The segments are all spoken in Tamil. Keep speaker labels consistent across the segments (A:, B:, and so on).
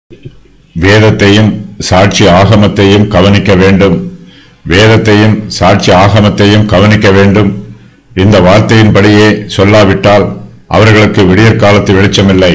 A: வேதத்தையும் சாட்சி ஆகமத்தையும் கவனிக்க வேண்டும் வேதத்தையும் சாட்சி ஆகமத்தையும் கவனிக்க வேண்டும் இந்த வார்த்தையின்படியே சொல்லாவிட்டால் அவர்களுக்கு விடியற் காலத்து வெளிச்சமில்லை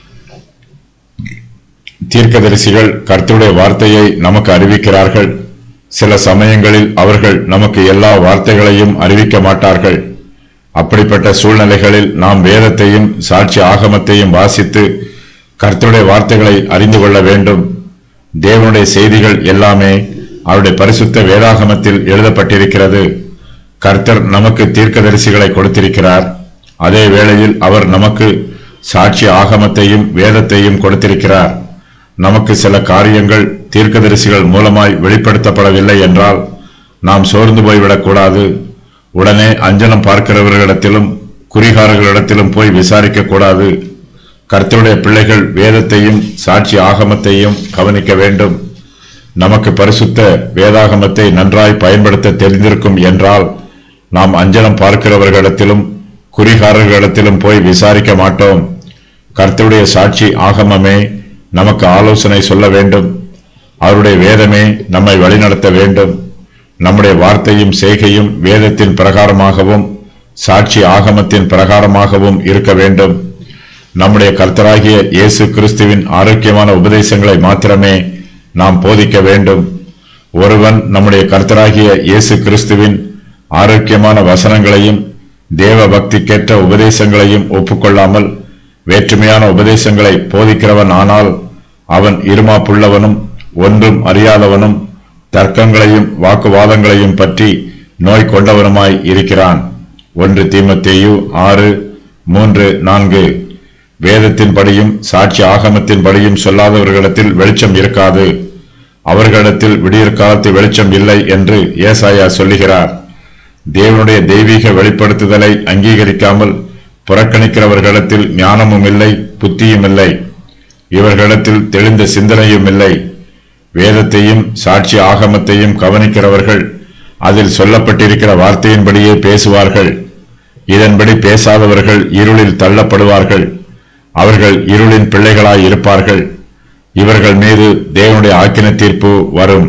A: தீர்க்கதரிசிகள் கர்த்தருடைய வார்த்தையை நமக்கு அறிவிக்கிறார்கள் சில சமயங்களில் அவர்கள் நமக்கு எல்லா வார்த்தைகளையும் அறிவிக்க மாட்டார்கள் அப்படிப்பட்ட சூழ்நிலைகளில் நாம் வேதத்தையும் சாட்சி ஆகமத்தையும் வாசித்து கர்த்தருடைய வார்த்தைகளை அறிந்து கொள்ள வேண்டும் தேவனுடைய செய்திகள் எல்லாமே அவருடைய பரிசுத்த வேதாகமத்தில் எழுதப்பட்டிருக்கிறது கர்த்தர் நமக்கு தீர்க்கதரிசிகளை கொடுத்திருக்கிறார் அதே வேளையில் அவர் நமக்கு சாட்சி ஆகமத்தையும் வேதத்தையும் கொடுத்திருக்கிறார் நமக்கு சில காரியங்கள் தீர்க்கதரிசிகள் மூலமாய் வெளிப்படுத்தப்படவில்லை என்றால் நாம் சோர்ந்து போய்விடக்கூடாது உடனே அஞ்சனம் பார்க்கிறவர்களிடத்திலும் குறிகாரர்களிடத்திலும் போய் விசாரிக்க கூடாது கர்த்தருடைய பிள்ளைகள் வேதத்தையும் சாட்சி ஆகமத்தையும் கவனிக்க வேண்டும் நமக்கு பரிசுத்த வேதாகமத்தை நன்றாய் பயன்படுத்த தெரிந்திருக்கும் என்றால் நாம் அஞ்சனம் பார்க்கிறவர்களிடத்திலும் குறிகாரர்களிடத்திலும் போய் விசாரிக்க மாட்டோம் கர்த்தருடைய சாட்சி ஆகமமே நமக்கு ஆலோசனை சொல்ல வேண்டும் அவருடைய வேதமே நம்மை வழிநடத்த வேண்டும் நம்முடைய வார்த்தையும் செய்கையும் வேதத்தின் பிரகாரமாகவும் சாட்சி ஆகமத்தின் பிரகாரமாகவும் இருக்க வேண்டும் நம்முடைய கர்த்தராகிய இயேசு கிறிஸ்துவின் ஆரோக்கியமான உபதேசங்களை மாத்திரமே நாம் போதிக்க வேண்டும் ஒருவன் நம்முடைய கர்த்தராகிய இயேசு கிறிஸ்துவின் ஆரோக்கியமான வசனங்களையும் தேவ பக்திக்கேற்ற உபதேசங்களையும் ஒப்புக்கொள்ளாமல் வேற்றுமையான உபதேசங்களை போதிக்கிறவன் ஆனால் அவன் இருமாப்புள்ளவனும் ஒன்றும் அறியாதவனும் தர்க்கங்களையும் வாக்குவாதங்களையும் பற்றி நோய் கொண்டவனுமாய் இருக்கிறான் ஒன்று தீமத்தேயு ஆறு மூன்று நான்கு வேதத்தின்படியும் சாட்சி ஆகமத்தின்படியும் சொல்லாதவர்களிடத்தில் வெளிச்சம் இருக்காது அவர்களிடத்தில் விடியற் காலத்து வெளிச்சம் இல்லை என்று ஏசாயா சொல்லுகிறார் தேவனுடைய தெய்வீக வெளிப்படுத்துதலை அங்கீகரிக்காமல் புறக்கணிக்கிறவர்களிடத்தில் ஞானமும் இல்லை புத்தியும் இல்லை இவர்களிடத்தில் தெளிந்த சிந்தனையும் இல்லை வேதத்தையும் சாட்சி ஆகமத்தையும் கவனிக்கிறவர்கள் அதில் சொல்லப்பட்டிருக்கிற வார்த்தையின்படியே பேசுவார்கள் இதன்படி பேசாதவர்கள் இருளில் தள்ளப்படுவார்கள் அவர்கள் இருளின் பிள்ளைகளாய் இருப்பார்கள் இவர்கள் மீது தேவனுடைய ஆக்கின தீர்ப்பு வரும்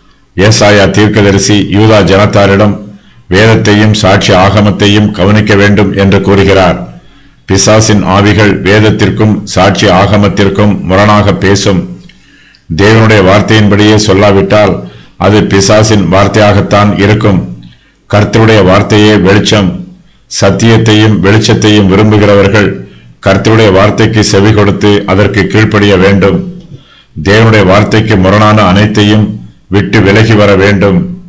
A: ஏசாயா தீர்க்கதரிசி யூதா ஜனத்தாரிடம் வேதத்தையும் சாட்சி ஆகமத்தையும் கவனிக்க வேண்டும் என்று கூறுகிறார் பிசாசின் ஆவிகள் வேதத்திற்கும் சாட்சி ஆகமத்திற்கும் முரணாக பேசும் தேவனுடைய வார்த்தையின்படியே சொல்லாவிட்டால் அது பிசாசின் வார்த்தையாகத்தான் இருக்கும் கர்த்தருடைய வார்த்தையே வெளிச்சம் சத்தியத்தையும் வெளிச்சத்தையும் விரும்புகிறவர்கள் கர்த்தருடைய வார்த்தைக்கு செவி கொடுத்து அதற்கு கீழ்ப்படிய வேண்டும் தேவனுடைய வார்த்தைக்கு முரணான அனைத்தையும் விட்டு விலகி வர வேண்டும்